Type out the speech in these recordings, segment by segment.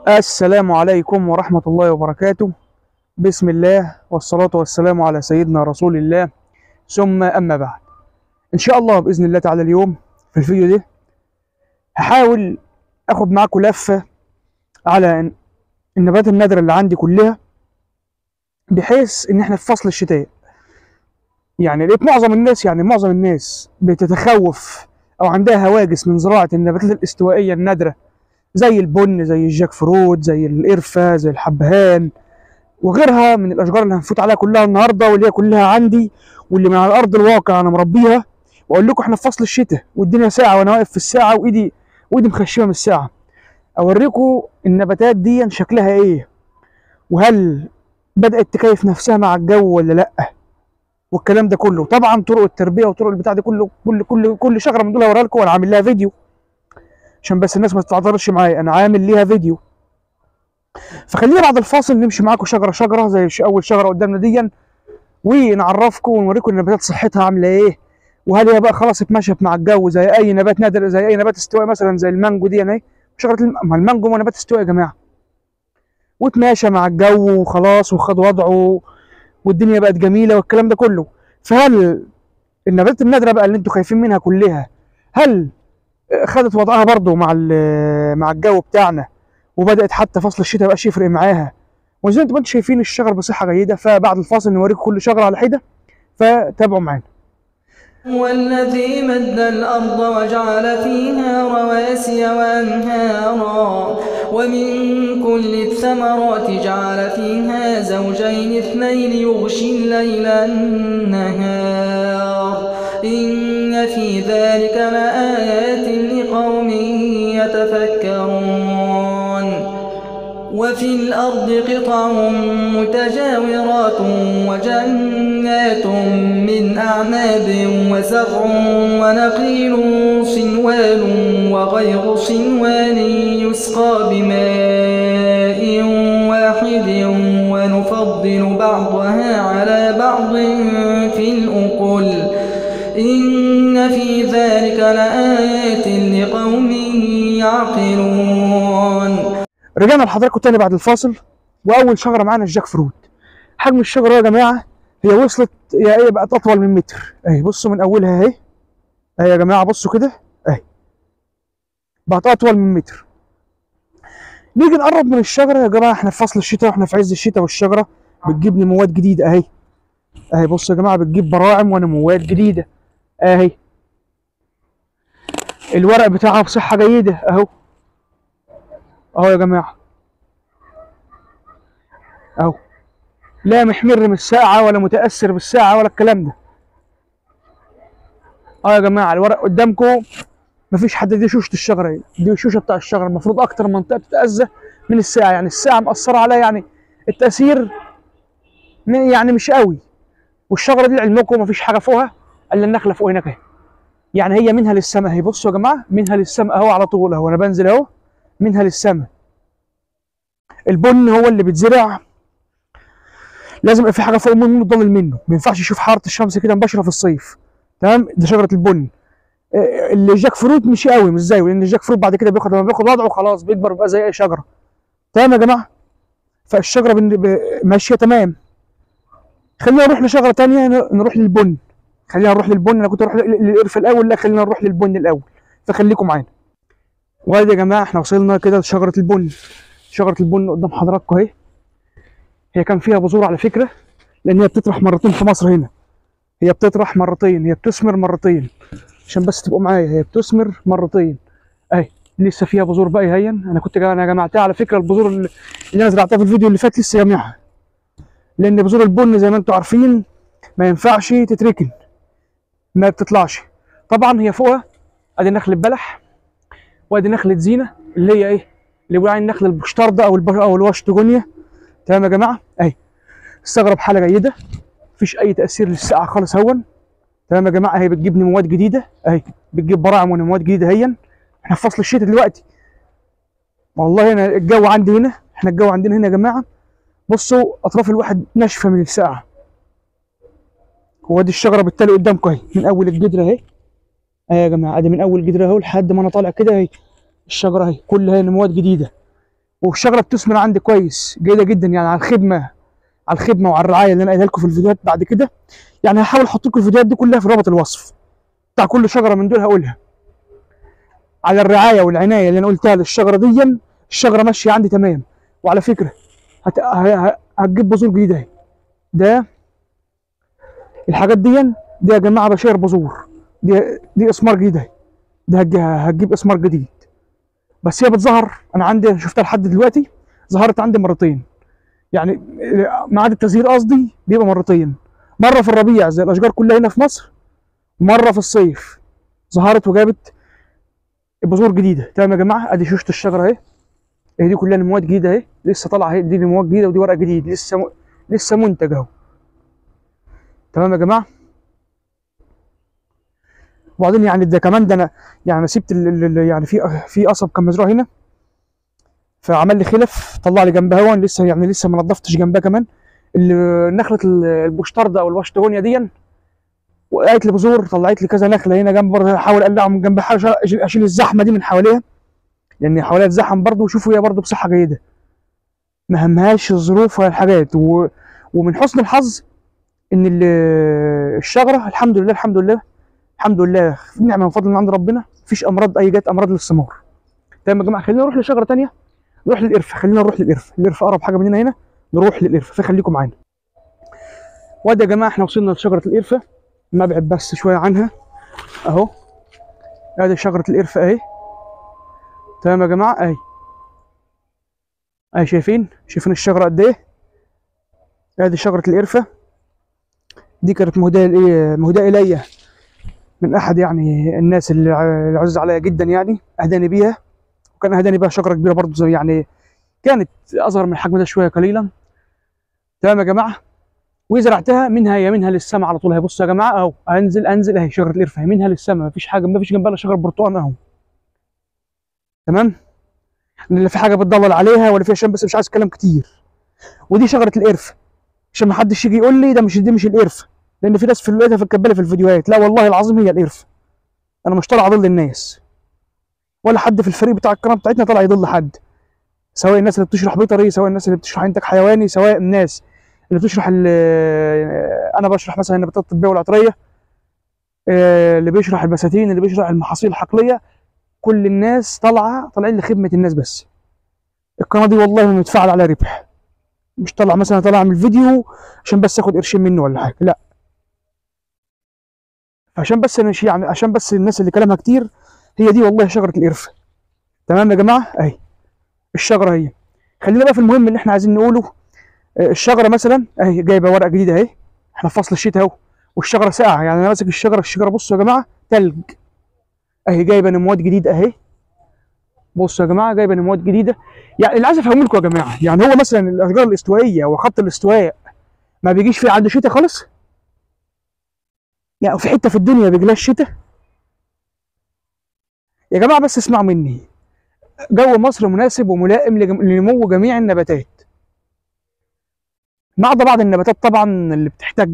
السلام عليكم ورحمة الله وبركاته بسم الله والصلاة والسلام على سيدنا رسول الله ثم أما بعد إن شاء الله بإذن الله تعالى اليوم في الفيديو ده هحاول أخد معاكم لفة على النبات النادرة اللي عندي كلها بحيث إن إحنا في فصل الشتاء يعني لقيت معظم الناس يعني معظم الناس بتتخوف أو عندها هواجس من زراعة النباتات الاستوائية النادرة زي البن زي الجاك فروت زي القرفة زي الحبهان وغيرها من الاشجار اللي هنفوت عليها كلها النهارده واللي هي كلها عندي واللي من على ارض الواقع انا مربيها واقول لكم احنا في فصل الشتاء والدنيا ساعه وانا واقف في الساعه وايدي وايدي مخشبه من الساعه اوريكم النباتات دي شكلها ايه وهل بدات تكيف نفسها مع الجو ولا لا والكلام ده كله طبعا طرق التربيه وطرق البتاع ده كله كل كل كل شجره من دول هوريها لكم وانا عامل لها فيديو عشان بس الناس ما تتعذرش معايا انا عامل ليها فيديو فخلينا بعد الفاصل نمشي معاكم شجره شجره زي ش- اول شجره قدامنا دي ونعرفكم ونوريكم النباتات صحتها عامله ايه وهل هي بقى خلاص اتمشت مع الجو زي اي نبات نادر زي اي نبات استوائي مثلا زي المانجو دي اهي شجره الم... ما المانجو ما نبات استوائي يا جماعه وتماشى مع الجو وخلاص وخد وضعه والدنيا بقت جميله والكلام ده كله فهل النباتات النادره بقى اللي انتوا خايفين منها كلها هل خدت وضعها برضو مع ال- مع الجو بتاعنا وبدات حتى فصل الشتاء بقاش يفرق معاها وزي ما انتم شايفين الشجر بصحه جيده فبعد الفاصل نوريكم كل شجره على حده فتابعوا معانا هو الذي مد الأرض وجعل فيها رواسي وأنهارا ومن كل الثمرات جعل فيها زوجين اثنين يغشي الليل النهار إن في ذلك لآيات لقوم يتفكرون وفي الأرض قطع متجاورات وجنات من أعناب وزرع ونخيل صنوان وغير صنوان يسقى بماء واحد ونفضل بعضها على بعض في الأكل إن في ذلك لآيات لقوم يعقلون رجعنا لحضراتكم تاني بعد الفاصل واول شجره معانا الجاك فروت حجم الشجره يا جماعه هي وصلت هي ايه بقت اطول من متر اهي بصوا من اولها اهي اهي يا جماعه بصوا كده اهي بقت اطول من متر نيجي نقرب من الشجره يا جماعه احنا في فصل الشتاء واحنا في عز الشتاء والشجره بتجيب نموات جديده اهي اهي بصوا يا جماعه بتجيب براعم ونموات جديده اهي الورق بتاعها بصحه جيده اهو اهو يا جماعه اهو لا محمر من الساعة ولا متأثر بالساعة ولا الكلام ده اه يا جماعة الورق قدامكم مفيش حد دي شوشة الشجرة هنا دي الشوشة بتاع الشجرة المفروض أكتر منطقة تتأذى من الساعة يعني الساعة مأثرة عليها يعني التأثير م- يعني مش قوي والشجرة دي لعلمكم مفيش حاجة فوقها إلا النخلة فوق هناك اهي يعني هي منها للسماء اهي بصوا يا جماعة منها للسماء اهو على طول اهو أنا بنزل اهو منها للسماء البن هو اللي بيتزرع لازم يبقى في حاجه فوق منه تضلل منه ما ينفعش يشوف حراره الشمس كده مباشره في الصيف تمام ده شجره البن آه، اللي الجاك فروت مش قوي مش زيه لان الجاك فروت بعد كده بياخد لما بياخد وضعه خلاص بيكبر بيبقى زي اي شجره تمام يا جماعه فالشجره بن- ب- ماشيه تمام خلينا نروح لشجره تانية ن- نروح للبن خلينا نروح للبن انا كنت اروح لل- للقرف الاول لا خلينا نروح للبن الاول فخليكم معانا وادي يا جماعه احنا وصلنا كده لشجره البن شجره البن قدام حضراتكم اهي هي كان فيها بذور على فكره لان هي بتطرح مرتين في مصر هنا هي بتطرح مرتين هي بتثمر مرتين عشان بس تبقوا معايا هي بتثمر مرتين اهي لسه فيها بذور باقي هي انا كنت جا- انا جمعتها على فكره البذور اللي اللي انا زرعتها في الفيديو اللي فات لسه جامعها لان بذور البن زي ما انتم عارفين ما ينفعش تتركن ما بتطلعش طبعا هي فوقها ادي نخله بلح وادي نخله زينه اللي هي ايه اللي بيقولوا عليها النخله البشترده او الب... او الواشتجونيا تمام يا جماعه اهي الثغره بحاله جيده مفيش اي تاثير للسقعه خالص هون تمام يا جماعه هي بتجيب نموات جديده اهي بتجيب براعم ونموات جديده هي احنا في فصل الشتاء دلوقتي والله انا الجو عندي هنا احنا الجو عندنا هنا يا جماعه بصوا اطراف الواحد ناشفه من السقعه وادي الشجره بالتالي قدامكم اهي من اول الجدر اهي اهي يا جماعه ادي من اول جدر اهو لحد ما انا طالع كده اهي الشجره اهي كلها نموات جديده والشجره بتثمر عندي كويس جيده جدا يعني على الخدمه على الخدمه وعلى الرعايه اللي انا قايلها لكم في الفيديوهات بعد كده يعني هحاول احط لكم الفيديوهات دي كلها في رابط الوصف بتاع كل شجره من دول هقولها على الرعايه والعنايه اللي انا قلتها للشجره دي الشجره ماشيه عندي تمام وعلى فكره هت... ه- ه- هتجيب بذور جديده اهي ده الحاجات دي دي يا جماعه بشاير بذور دي دي اسمار جديده اهي. ده هتج- هتجيب اسمار جديد بس هي بتظهر انا عندي شفتها لحد دلوقتي ظهرت عندي مرتين يعني ميعاد التزهير قصدي بيبقى مرتين مره في الربيع زي الاشجار كلها هنا في مصر ومره في الصيف ظهرت وجابت بذور جديده تمام يا جماعه ادي شوشه الشجره اهي اهي دي كلها نموات جديده اهي لسه طالعه اهي دي نموات جديده ودي ورق جديد لسه م... لسه منتج اهو تمام يا جماعه وبعدين يعني ده كمان ده انا يعني سبت ال... ال- ال- يعني في في قصب كان مزروع هنا فعمل لي خلف طلع لي جنبها هون لسه يعني لسه ما نضفتش جنبها كمان ال- نخله ال- البوشتارده او الواشتهونيا دي وقعت لي بذور طلعت لي كذا نخله هنا جنب برضه احاول اقلعهم من جنب حاجه أشيل- اشيل الزحمه دي من حواليها لان حواليها اتزحم برضه وشوفوا هي برضه بصحه جيده ما همهاش الظروف ولا الحاجات و... ومن حسن الحظ ان ال- الشجره الحمد لله الحمد لله الحمد لله في نعمه وفضل من عند ربنا مفيش امراض اي جت امراض للثمار تمام يا جماعه خلينا نروح لشجره تانية نروح للقرفه خلينا نروح للقرفه القرفه اقرب حاجه مننا هنا نروح للقرفه فخليكم معانا وادي يا جماعه احنا وصلنا لشجره القرفه ما ابعد بس شويه عنها اهو ادي شجره القرفه اهي تمام يا جماعه اهي اهي شايفين شايفين الشجره قد ايه ادي شجره القرفه دي كانت مهداه لإيه؟ مهداه الي من احد يعني الناس اللي ع- اللي عزيز عليا جدا يعني اهداني بيها وكان اهداني بيها شجره كبيره برضه زي يعني كانت اصغر من الحجم ده شويه قليلا تمام يا جماعه وزرعتها منها يا منها للسماء على طول اهي بصوا يا جماعه اهو انزل انزل اهي شجره القرفه اهي منها للسماء مفيش حاجه مفيش جنبها الا شجر برتقال اهو تمام لا في حاجه بتضلل عليها ولا فيها شم بس مش عايز كلام كتير ودي شجره القرفه عشان ما حدش يجي يقول لي ده مش دي مش القرفه لان في ناس في لقيتها في الكباله في الفيديوهات لا والله العظيم هي القرفه انا مش طالع اضل الناس ولا حد في الفريق بتاع القناه بتاعتنا طالع يضل حد سواء الناس اللي بتشرح بيطري سواء الناس اللي بتشرح انتاج حيواني سواء الناس اللي بتشرح ال- انا بشرح مثلا النباتات الطبيه والعطريه آه، اللي بيشرح البساتين اللي بيشرح المحاصيل الحقليه كل الناس طالعه طالعين لخدمه الناس بس القناه دي والله ما متفاعل عليها ربح مش طالع مثلا طالع اعمل فيديو عشان بس اخد قرشين منه ولا حاجه لا عشان بس انا شي- يعني عشان بس الناس اللي كلامها كتير هي دي والله شجره القرفه تمام يا جماعه اهي الشجره هي خلينا بقى في المهم اللي احنا عايزين نقوله آه، الشجره مثلا اهي جايبه ورقه جديده اهي احنا في فصل الشتاء اهو والشجره ساقعه يعني انا ماسك الشجره الشجره بصوا يا جماعه تلج اهي جايبه نموات جديده اهي بصوا يا جماعه جايبه نموات جديده يعني اللي عايز افهمه لكم يا جماعه يعني هو مثلا الاشجار الاستوائيه وخط الاستواء ما بيجيش فيه عنده شتاء خالص يعني في حته في الدنيا بيجيلها الشتاء يا جماعه بس اسمعوا مني جو مصر مناسب وملائم لجم- لنمو جميع النباتات ما عدا بعض النباتات طبعا اللي بتحتاج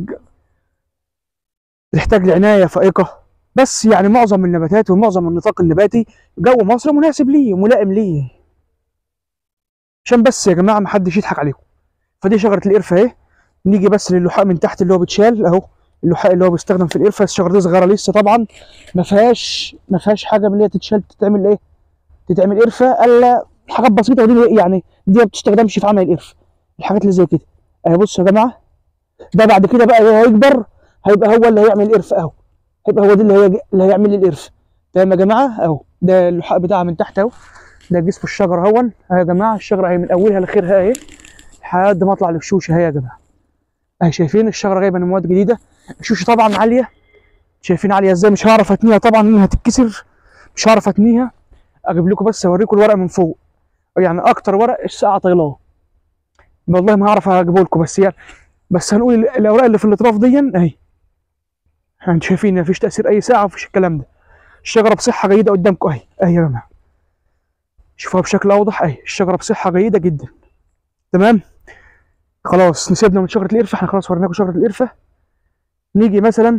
بتحتاج لعنايه فائقه بس يعني معظم النباتات ومعظم النطاق النباتي جو مصر مناسب ليه وملائم ليه عشان بس يا جماعه ما حدش يضحك عليكم فدي شجره القرفه اهي نيجي بس للحاء من تحت اللي هو بيتشال اهو اللحاء اللي هو بيستخدم في القرفه الشجره دي صغيره لسه طبعا ما فيهاش ما فيهاش حاجه من اللي هي تتشال تتعمل ايه تتعمل قرفه الا حاجات بسيطه ودي يعني دي ما بتستخدمش في عمل القرفه الحاجات اللي زي كده اهي بصوا يا جماعه ده بعد كده بقى هو هيكبر هيبقى هو اللي هيعمل القرفه اهو هيبقى هو دي اللي هي اللي هيعمل لي القرفه تمام يا جماعه اهو ده اللحاء بتاعها من تحت اهو ده جسم الشجره اهون اهي يا جماعه الشجره اهي من اولها لاخرها اهي لحد ما اطلع للشوشه اهي يا جماعه اهي شايفين الشجره جايبه نموات جديده الشوشه طبعا عاليه شايفين عاليه ازاي مش هعرف اتنيها طبعا انها هتتكسر مش هعرف اتنيها اجيب لكم بس اوريكم الورق من فوق يعني اكتر ورق الساعه طايلاه والله ما هعرف اجيبه لكم بس يعني بس هنقول ال- الاوراق اللي في الاطراف دي اهي انتوا شايفين مفيش تاثير اي ساعه مفيش الكلام ده الشجره بصحه جيده قدامكم اهي اهي يا جماعه شوفوها بشكل اوضح اهي الشجره بصحه جيده جدا تمام خلاص نسيبنا من شجره القرفه احنا خلاص وريناكم شجره القرفه نيجي مثلا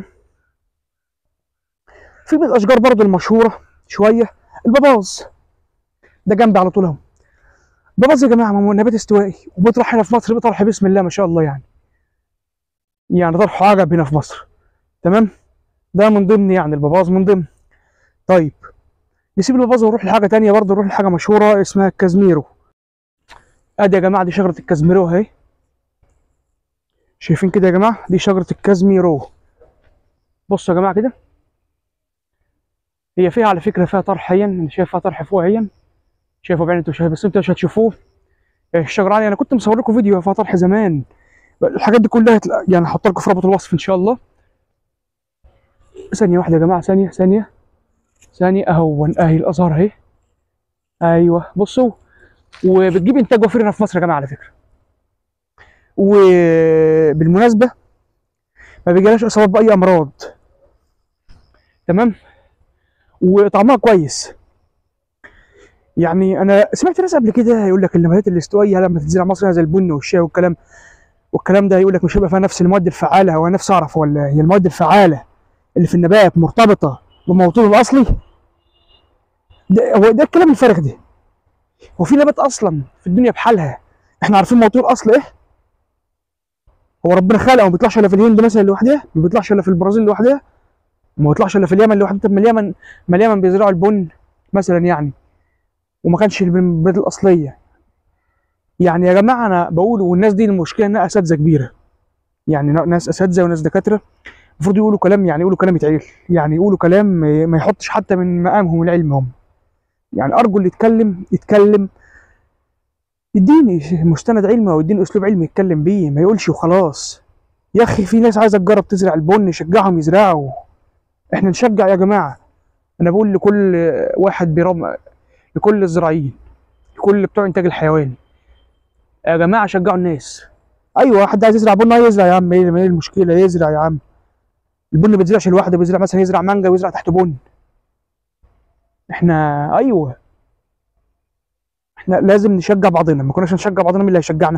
في من الاشجار برضو المشهوره شويه الباباز ده جنبي على طول اهو ببظ يا جماعه ما هو نبات استوائي وبيطرح هنا في مصر بيطرح بسم الله ما شاء الله يعني يعني طرحه عجب هنا في مصر تمام ده من ضمن يعني البباظ من ضمن طيب نسيب البباظ ونروح لحاجه تانية برضه نروح لحاجه مشهوره اسمها الكازميرو ادي يا جماعه دي شجره الكازميرو اهي شايفين كده يا جماعه دي شجره الكازميرو بصوا يا جماعه كده هي فيها على فكره فيها طرح هين انا شايف فيها طرح فوق هين شايفه بعين انتوا شايف بس انتوا مش هتشوفوه الشجره عالية انا كنت مصور لكم فيديو فيها طرح زمان الحاجات دي كلها هتلا- يعني هحط لكم في رابط الوصف ان شاء الله ثانيه واحده يا جماعه ثانيه ثانيه ثانيه اهو اهي الازهار اهي ايوه بصوا وبتجيب انتاج وفير هنا في مصر يا جماعه على فكره وبالمناسبه ما بيجيلهاش اصابات باي امراض تمام وطعمها كويس يعني انا سمعت ناس قبل كده يقول لك النباتات الاستوائيه لما تتزرع مصر زي البن والشاي والكلام والكلام ده يقول لك مش هيبقى فيها نفس المواد الفعاله هو نفسي اعرف ولا هي المواد الفعاله اللي في النبات مرتبطه بموطنه الاصلي ده هو ده الكلام الفارغ ده هو في نبات اصلا في الدنيا بحالها احنا عارفين موطنه الاصل ايه هو ربنا خلقه ما بيطلعش الا في الهند مثلا لوحدها ما بيطلعش الا في البرازيل لوحدها ما بيطلعش الا في اليمن لوحدها طب ما اليمن ما اليمن بيزرعوا البن مثلا يعني وما كانش البلاد الاصليه يعني يا جماعه انا بقول والناس دي المشكله انها اساتذه كبيره يعني ناس اساتذه وناس دكاتره المفروض يقولوا كلام يعني يقولوا كلام يتعيل يعني يقولوا كلام ما ما يحطش حتى من مقامهم العلم هم يعني ارجو اللي يتكلم يتكلم يديني مستند علمي او يديني اسلوب علمي يتكلم بيه ما يقولش وخلاص يا اخي في ناس عايزه تجرب تزرع البن شجعهم يزرعوا احنا نشجع يا جماعه انا بقول لكل واحد بيرم لكل الزراعيين لكل بتوع انتاج الحيوان يا جماعه شجعوا الناس ايوه حد عايز يزرع بن يزرع يا عم ايه ما ايه المشكله يزرع يا عم البن ما بيزرعش لوحده بيزرع مثلا يزرع مانجا ويزرع تحت بن احنا ايوه احنا لازم نشجع بعضنا ما كناش نشجع بعضنا مين اللي هيشجعنا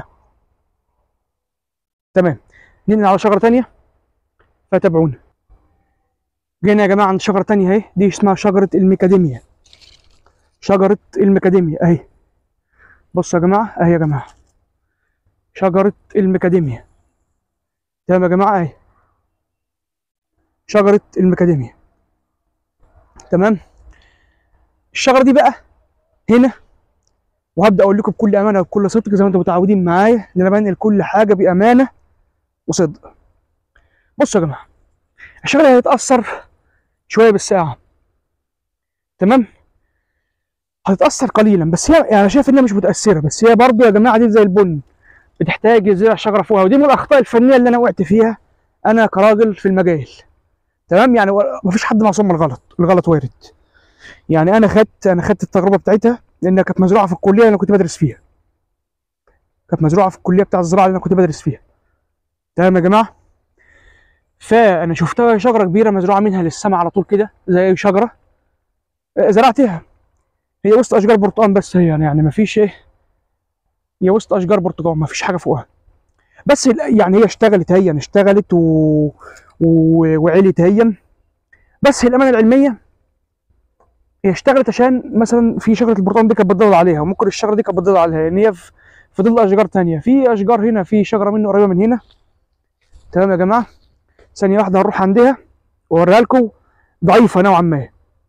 تمام ننقل على شجره تانية فتابعونا جينا يا جماعه عند شجره تانية اهي دي اسمها شجره الميكاديميا شجره الميكاديميا اهي بصوا يا جماعه اهي يا جماعه شجره الميكاديميا تمام يا جماعه اهي شجره الميكاديميا تمام الشجره دي بقى هنا وهبدا اقول لكم بكل امانه وبكل صدق زي ما انتم متعودين معايا ان انا بنقل كل حاجه بامانه وصدق بصوا يا جماعه الشجره هتتاثر شويه بالساعه تمام هتتاثر قليلا بس هي يعني انا شايف انها مش متاثره بس هي برضو يا جماعه دي زي البن بتحتاج يزرع شجره فوقها ودي من الاخطاء الفنيه اللي انا وقعت فيها انا كراجل في المجال تمام يعني مفيش حد معصوم من الغلط الغلط وارد يعني انا خدت انا خدت التجربه بتاعتها لانها كانت مزروعه في الكليه اللي انا كنت بدرس فيها كانت مزروعه في الكليه بتاع الزراعه اللي انا كنت بدرس فيها تمام يا جماعه فانا شفتها شجره كبيره مزروعه منها للسما على طول كده زي اي شجره آه، زرعتها هي وسط اشجار برتقال بس هي يعني يعني مفيش ايه هي وسط اشجار برتقال مفيش حاجه فوقها بس ال- يعني هي اشتغلت هي اشتغلت و... و... وعلت هي بس هي الامانه العلميه هي اشتغلت عشان مثلا في شجره البرتقال دي كانت بتضل عليها وممكن الشجره دي كانت بتضل عليها لان هي في في ظل اشجار تانية في اشجار هنا في شجره منه قريبه من هنا تمام يا جماعه ثانيه واحده هنروح عندها واوريها لكم ضعيفه نوعا ما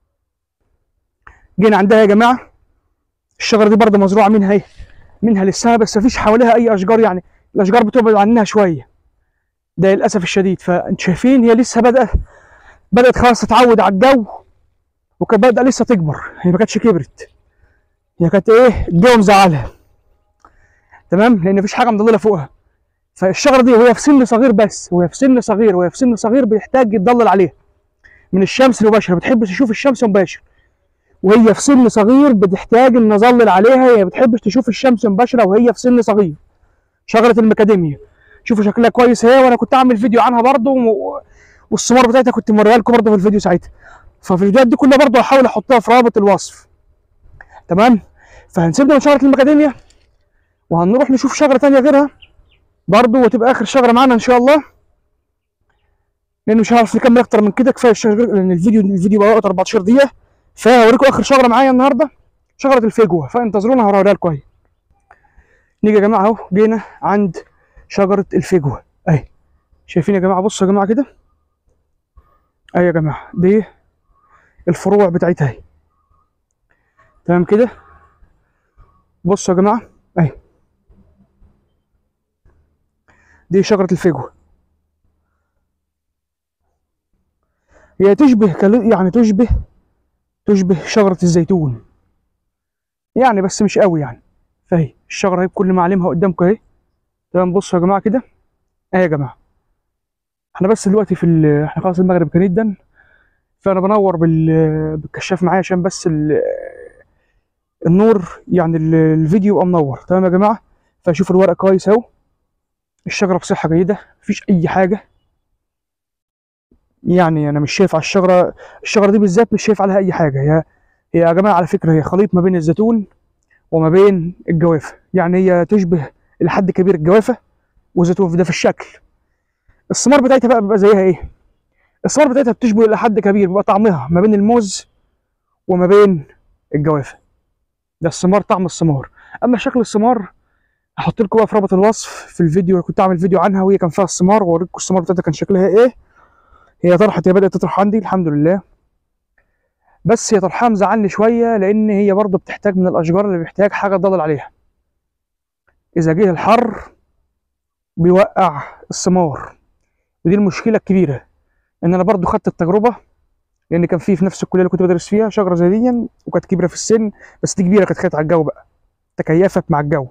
جينا عندها يا جماعه الشجره دي برضه مزروعه منها ايه منها لسه بس مفيش حواليها اي اشجار يعني الاشجار بتبعد عنها شويه ده للاسف الشديد فانتوا شايفين هي لسه بدات بدات خلاص تتعود على الجو وكانت بدأ لسه تكبر هي ما كانتش كبرت هي كانت ايه الجو مزعلها تمام لان مفيش حاجه مضلله فوقها فالشجره دي وهي في سن صغير بس وهي في سن صغير وهي في سن صغير بيحتاج يتضلل عليها من الشمس المباشره بتحبش تشوف الشمس مباشر وهي في سن صغير بتحتاج ان نظلل عليها هي ما بتحبش تشوف الشمس مباشره وهي في سن صغير شجره المكاديميا شوفوا شكلها كويس اهي وانا كنت عامل فيديو عنها برضو و... والثمار بتاعتها كنت موريها لكم برضو في الفيديو ساعتها ففي الفيديوهات دي كلها برضو هحاول احطها في رابط الوصف تمام فهنسيبنا من شجره المكاديميا وهنروح نشوف شجره تانية غيرها برضو وتبقى اخر شجره معانا ان شاء الله لان مش هعرف نكمل اكتر من كده كفايه الشجره لان الفيديو الفيديو بقى وقت 14 دقيقه فهوريكم اخر شجره معايا النهارده شجره الفجوه فانتظرونا هوريها لكم اهي نيجي يا جماعه اهو جينا عند شجره الفجوه اهي شايفين يا جماعه بصوا يا جماعه كده اهي يا جماعه دي الفروع بتاعتها اهي تمام كده بصوا يا جماعه اهي دي شجره الفجوه هي تشبه كلو يعني تشبه تشبه شجره الزيتون يعني بس مش قوي يعني فهي الشجره اهي بكل معالمها قدامكم اهي تمام بصوا يا جماعه كده اهي يا جماعه احنا بس دلوقتي في ال... احنا خلاص المغرب كان جدا فانا بنور بال... بالكشاف معايا عشان بس ال... النور يعني ال... الفيديو يبقى منور تمام يا جماعه فشوف الورق كويس اهو الشجره بصحه جيده مفيش اي حاجه يعني انا مش شايف على الشجره الشجره دي بالذات مش شايف عليها اي حاجه هي هي يا جماعه على فكره هي خليط ما بين الزيتون وما بين الجوافه يعني هي تشبه لحد كبير الجوافه والزيتون ده في الشكل الثمار بتاعتها بقى بيبقى زيها ايه الثمار بتاعتها بتشبه الى حد كبير بيبقى طعمها ما بين الموز وما بين الجوافه ده الثمار طعم الثمار اما شكل الثمار هحط لكم بقى في رابط الوصف في الفيديو كنت اعمل فيديو عنها وهي كان فيها الثمار واوريكم الثمار بتاعتها كان شكلها ايه هي طرحت هي بدات تطرح عندي الحمد لله بس هي طرحها مزعلني شويه لان هي برضه بتحتاج من الاشجار اللي بيحتاج حاجه تضلل عليها اذا جه الحر بيوقع الثمار ودي المشكله الكبيره ان انا برضو خدت التجربه لان كان في في نفس الكليه اللي كنت بدرس فيها شجره زي دي وكانت كبيره في السن بس دي كبيره كانت خدت على الجو بقى تكيفت مع الجو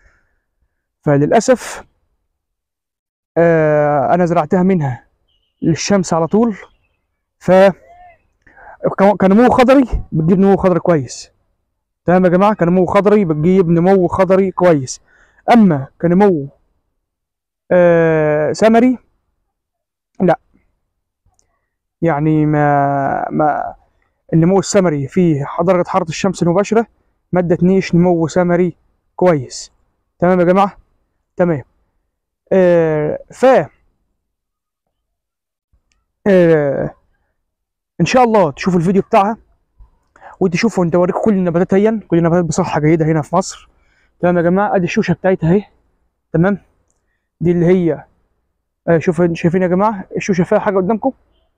فللاسف آه انا زرعتها منها للشمس على طول ف كان نمو خضري بتجيب نمو خضري كويس تمام يا جماعه كان نمو خضري بتجيب نمو خضري كويس اما كنمو آه ثمري لا يعني ما ما النمو الثمري فيه درجة حرارة الشمس المباشرة ما ادتنيش نمو ثمري كويس تمام يا جماعة تمام آه ف آه ان شاء الله تشوفوا الفيديو بتاعها وتشوفوا انت اوريكم كل النباتات هي كل النباتات بصحة جيدة هنا في مصر تمام يا جماعة ادي الشوشة بتاعتها اهي تمام دي اللي هي آه شوف شايفين يا جماعه الشوشه فيها حاجه قدامكم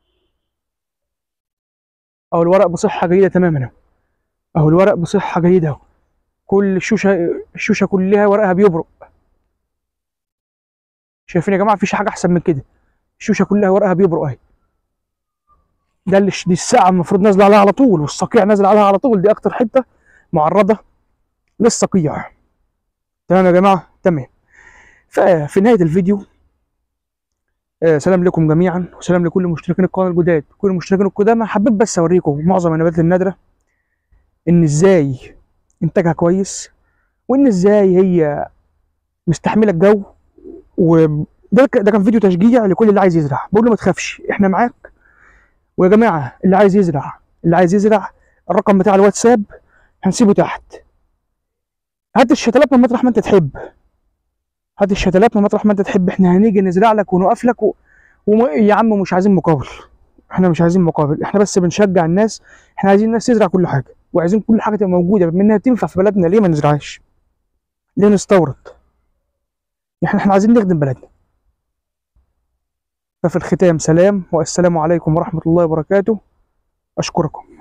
او الورق بصحه جيده تماما اهو الورق بصحه جيده اهو كل الشوشه الشوشه كلها ورقها بيبرق شايفين يا جماعه مفيش حاجه احسن من كده الشوشه كلها ورقها بيبرق اهي ده اللي دي الساعه المفروض نازله عليها على طول والصقيع نازل عليها على طول دي اكتر حته معرضه للصقيع تمام يا جماعه تمام ففي نهايه الفيديو آه سلام لكم جميعا وسلام لكل مشتركين القناه الجداد كل المشتركين القدامى حبيت بس اوريكم معظم النباتات النادره ان ازاي انتاجها كويس وان ازاي هي مستحمله الجو وده ده كان فيديو تشجيع لكل اللي عايز يزرع بقول له ما تخافش احنا معاك ويا جماعه اللي عايز يزرع اللي عايز يزرع الرقم بتاع الواتساب هنسيبه تحت هات الشتلات من مطرح ما انت تحب هات الشتلات من مطرح ما انت تحب احنا هنيجي نزرع لك ونوقف لك و... وم... يا عم مش عايزين مقابل احنا مش عايزين مقابل احنا بس بنشجع الناس احنا عايزين الناس تزرع كل حاجه وعايزين كل حاجه تبقى موجوده بما انها تنفع في بلدنا ليه ما نزرعهاش ليه نستورد احنا احنا عايزين نخدم بلدنا ففي الختام سلام والسلام عليكم ورحمه الله وبركاته اشكركم